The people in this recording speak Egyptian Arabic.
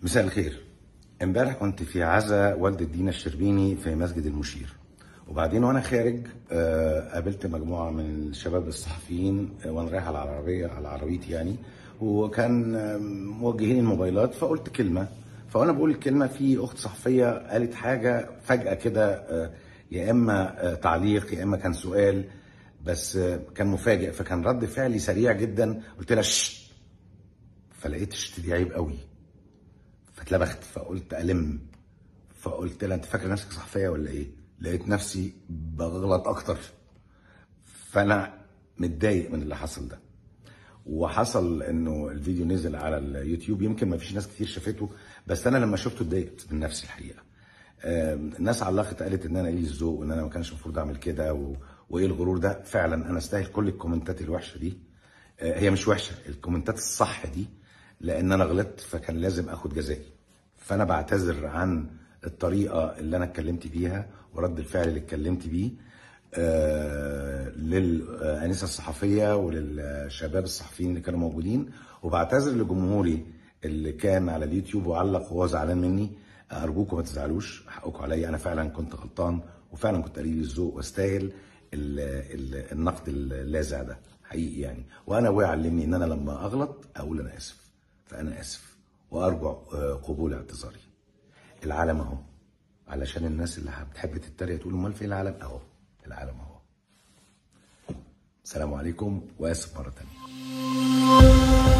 مساء الخير امبارح كنت في عزا والدة دينا الشربيني في مسجد المشير وبعدين وانا خارج آه، قابلت مجموعه من الشباب الصحفيين آه، وانا رايح على العربيه على عربيتي يعني وكان آه، موجهين الموبايلات فقلت كلمه فانا بقول الكلمه في اخت صحفيه قالت حاجه فجاه كده آه، يا اما آه، تعليق يا اما كان سؤال بس آه، كان مفاجئ فكان رد فعلي سريع جدا قلت لها شش فلقيت الشت دي عيب قوي فاتلبخت فقلت الم فقلت لها انت فاكره نفسك صحفيه ولا ايه؟ لقيت نفسي بغلط اكتر فانا متضايق من اللي حصل ده وحصل انه الفيديو نزل على اليوتيوب يمكن ما فيش ناس كتير شافته بس انا لما شفته اتضايقت من نفسي الحقيقه آم، الناس علقت قالت ان انا قليل الذوق وان انا ما كانش المفروض اعمل كده و... وايه الغرور ده فعلا انا استاهل كل الكومنتات الوحشه دي آه، هي مش وحشه الكومنتات الصح دي لان انا غلطت فكان لازم اخد جزائي فانا بعتذر عن الطريقه اللي انا اتكلمت بيها ورد الفعل اللي اتكلمت بيه آه، للانسه الصحفيه وللشباب الصحفيين اللي كانوا موجودين وبعتذر لجمهوري اللي كان على اليوتيوب وعلق وهو زعلان مني ارجوكم ما تزعلوش حقكم عليا انا فعلا كنت غلطان وفعلا كنت قليل الذوق واستاهل ال- ال- النقد اللاذع ده حقيقي يعني وانا ابويا علمني ان انا لما اغلط اقول انا اسف فانا اسف وارجع آه، قبول اعتذاري العالم اهو علشان الناس اللي بتحب تتريق تقول امال فين العالم اهو العالم اهو السلام عليكم واسف مره تانيه